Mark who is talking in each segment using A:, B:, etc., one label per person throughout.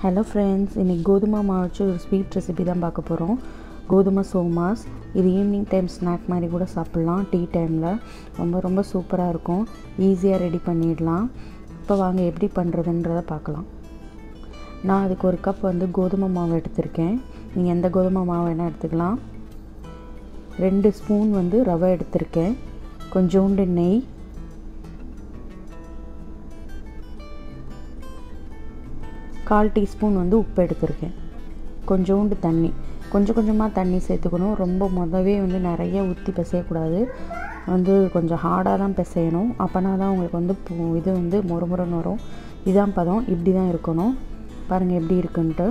A: hello friends இன்றைக்கி கோதுமை மாவு வச்சு ஒரு ஸ்வீட் ரெசிபி தான் பார்க்க போகிறோம் கோதுமை சோமாஸ் இது ஈவினிங் டைம் ஸ்நாக் மாதிரி கூட சாப்பிட்லாம் டீ டைமில் ரொம்ப ரொம்ப சூப்பராக இருக்கும் ஈஸியாக ரெடி பண்ணிடலாம் இப்போ வாங்க எப்படி பண்ணுறதுன்றதை பார்க்கலாம் நான் அதுக்கு ஒரு கப் வந்து கோதுமை மாவு எடுத்திருக்கேன் நீங்கள் எந்த கோதுமை மாவு வேணால் எடுத்துக்கலாம் ரெண்டு ஸ்பூன் வந்து ரவை எடுத்திருக்கேன் கொஞ்சோண்டு நெய் கால் டீஸ்பூன் வந்து உப்பு எடுத்திருக்கேன் கொஞ்சோண்டு தண்ணி கொஞ்சம் கொஞ்சமாக தண்ணி சேர்த்துக்கணும் ரொம்ப மொதவே வந்து நிறைய ஊற்றி பிசையக்கூடாது வந்து கொஞ்சம் ஹார்டாக தான் பிசையணும் அப்போனா தான் உங்களுக்கு வந்து இது வந்து மொறுமுறுன்னு வரும் இதான் பதம் இப்படி தான் இருக்கணும் பாருங்கள் எப்படி இருக்குன்ட்டு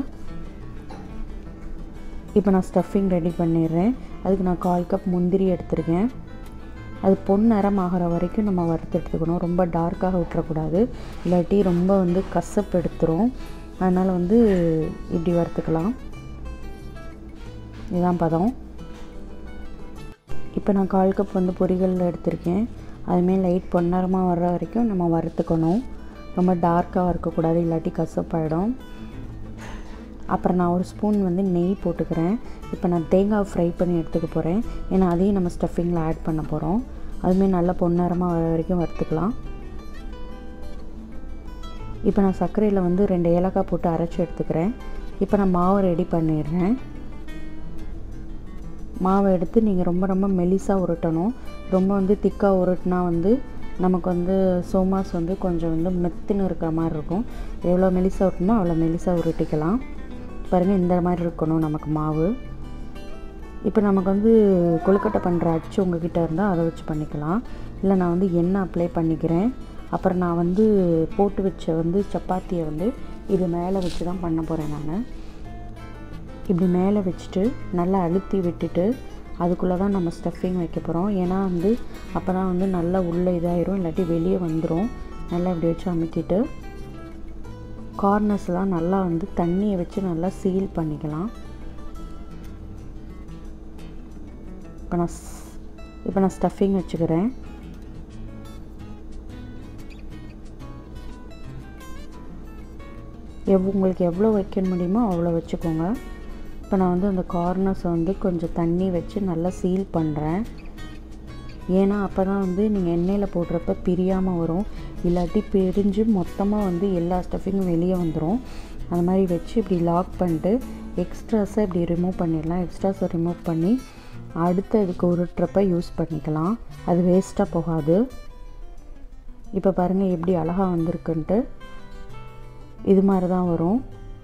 A: இப்போ நான் ஸ்டஃபிங் ரெடி பண்ணிடுறேன் அதுக்கு நான் கால் கப் முந்திரி எடுத்திருக்கேன் அது பொன் நிறம் ஆகிற வரைக்கும் நம்ம வறுத்து எடுத்துக்கணும் ரொம்ப டார்க்காக விட்டுறக்கூடாது இல்லாட்டி ரொம்ப வந்து கசப்பு எடுத்துரும் அதனால் வந்து இப்படி வறுத்துக்கலாம் இதுதான் பதம் இப்போ நான் கால் கப் வந்து பொரிகளில் எடுத்திருக்கேன் அதுமாரி லைட் பொன்னரமாக வர்ற வரைக்கும் நம்ம வறுத்துக்கணும் ரொம்ப டார்க்காக வறுக்கக்கூடாது இல்லாட்டி கசப்பாயிடும் அப்புறம் நான் ஒரு ஸ்பூன் வந்து நெய் போட்டுக்கிறேன் இப்போ நான் தேங்காய் ஃப்ரை பண்ணி எடுத்துக்க போகிறேன் ஏன்னா அதையும் நம்ம ஸ்டஃபிங்கில் ஆட் பண்ண போகிறோம் அதுமாரி நல்லா பொன்னரமாக வர வரைக்கும் வறுத்துக்கலாம் இப்போ நான் சர்க்கரையில் வந்து ரெண்டு ஏலக்காய் போட்டு அரைச்சி எடுத்துக்கிறேன் இப்போ நான் மாவை ரெடி பண்ணிடுறேன் மாவை எடுத்து நீங்கள் ரொம்ப ரொம்ப மெலிசாக உருட்டணும் ரொம்ப வந்து திக்காக உருட்டினா வந்து நமக்கு வந்து சோமாஸ் வந்து கொஞ்சம் வந்து மெத்துன்னு இருக்கிற மாதிரி இருக்கும் எவ்வளோ மெலிசாக உருட்டணுமோ அவ்வளோ மெலிசாக உருட்டிக்கலாம் பாருங்கள் இந்த மாதிரி இருக்கணும் நமக்கு மாவு இப்போ நமக்கு வந்து கொழுக்கட்டை பண்ணுற அச்சு உங்ககிட்ட இருந்தால் அதை வச்சு பண்ணிக்கலாம் இல்லை நான் வந்து எண்ணெய் அப்ளை பண்ணிக்கிறேன் அப்புறம் நான் வந்து போட்டு வச்ச வந்து சப்பாத்தியை வந்து இது மேலே வச்சு தான் பண்ண போகிறேன் நான் இப்படி மேலே வச்சுட்டு நல்லா அழுத்தி விட்டுட்டு அதுக்குள்ளே தான் நம்ம ஸ்டஃபிங் வைக்க போகிறோம் ஏன்னா வந்து அப்போ தான் வந்து நல்லா உள்ளே இதாயிரும் இல்லாட்டி வெளியே வந்துடும் நல்லா இப்படி வச்சு அமுக்கிட்டு கார்னர்ஸ்லாம் நல்லா வந்து தண்ணியை வச்சு நல்லா சீல் பண்ணிக்கலாம் இப்போ நான் இப்போ நான் ஸ்டஃபிங் வச்சுக்கிறேன் எவ் உங்களுக்கு எவ்வளோ வைக்க முடியுமோ அவ்வளோ வச்சுக்கோங்க இப்போ நான் வந்து அந்த கார்னர்ஸை வந்து கொஞ்சம் தண்ணி வச்சு நல்லா சீல் பண்ணுறேன் ஏன்னா அப்போ தான் வந்து நீங்கள் எண்ணெயில் போடுறப்ப பிரியாமல் வரும் இல்லாட்டி பிரிஞ்சு மொத்தமாக வந்து எல்லா ஸ்டஃபிங்கும் வெளியே வந்துடும் அந்த மாதிரி வச்சு இப்படி லாக் பண்ணிட்டு எக்ஸ்ட்ராஸை இப்படி ரிமூவ் பண்ணிடலாம் எக்ஸ்ட்ராஸை ரிமூவ் பண்ணி அடுத்த இதுக்கு உருட்டுறப்ப யூஸ் பண்ணிக்கலாம் அது வேஸ்ட்டாக போகாது இப்போ பாருங்கள் எப்படி அழகாக வந்திருக்குன்ட்டு இது மாதிரி தான் வரும்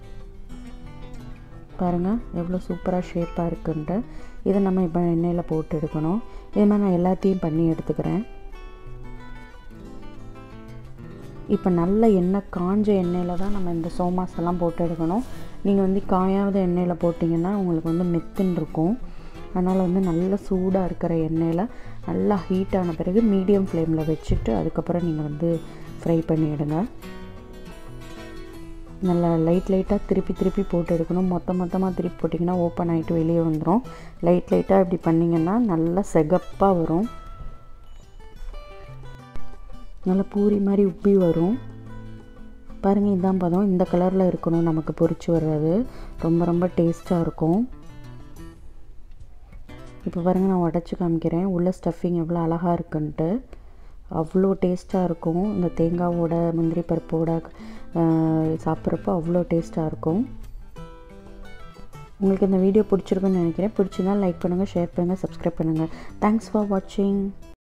A: பாருங்கள் எவ்வளோ சூப்பராக ஷேப்பாக இருக்குன்ட்டு இதை நம்ம இப்போ எண்ணெயில் போட்டு எடுக்கணும் இது மாதிரி நான் எல்லாத்தையும் பண்ணி எடுத்துக்கிறேன் இப்போ நல்ல எண்ணெய் காஞ்ச எண்ணெயில் தான் நம்ம இந்த சோமாஸ் எல்லாம் போட்டு எடுக்கணும் நீங்கள் வந்து காயாத எண்ணெயில் போட்டிங்கன்னா உங்களுக்கு வந்து மெத்துன்னு இருக்கும் அதனால் வந்து நல்ல சூடாக இருக்கிற எண்ணெயில் நல்லா ஹீட் ஆன பிறகு மீடியம் ஃப்ளேமில் வச்சுட்டு அதுக்கப்புறம் நீங்கள் வந்து ஃப்ரை பண்ணி எடுங்க நல்லா லைட் லைட்டாக திருப்பி திருப்பி போட்டு எடுக்கணும் மொத்த மொத்தமாக திருப்பி போட்டிங்கன்னா ஓப்பன் ஆகிட்டு வெளியே வந்துடும் லைட் லைட்டாக இப்படி பண்ணிங்கன்னா நல்லா செகப்பாக வரும் நல்லா பூரி மாதிரி உப்பி வரும் பாருங்கள் இதான் பதம் இந்த கலரில் இருக்கணும் நமக்கு பொரிச்சு வர்றது ரொம்ப ரொம்ப டேஸ்ட்டாக இருக்கும் இப்போ பாருங்கள் நான் உடச்சி காமிக்கிறேன் உள்ள ஸ்டஃபிங் எவ்வளோ அழகாக இருக்குன்ட்டு அவ்வளோ டேஸ்ட்டாக இருக்கும் இந்த தேங்காவோட முந்திரி பருப்போட சாப்பிட்றப்போ அவ்வளோ டேஸ்ட்டாக இருக்கும் உங்களுக்கு இந்த வீடியோ பிடிச்சிருக்குன்னு நினைக்கிறேன் பிடிச்சிருந்தால் லைக் பண்ணுங்கள் ஷேர் பண்ணுங்கள் சப்ஸ்கிரைப் பண்ணுங்கள் தேங்க்ஸ் ஃபார் வாட்சிங்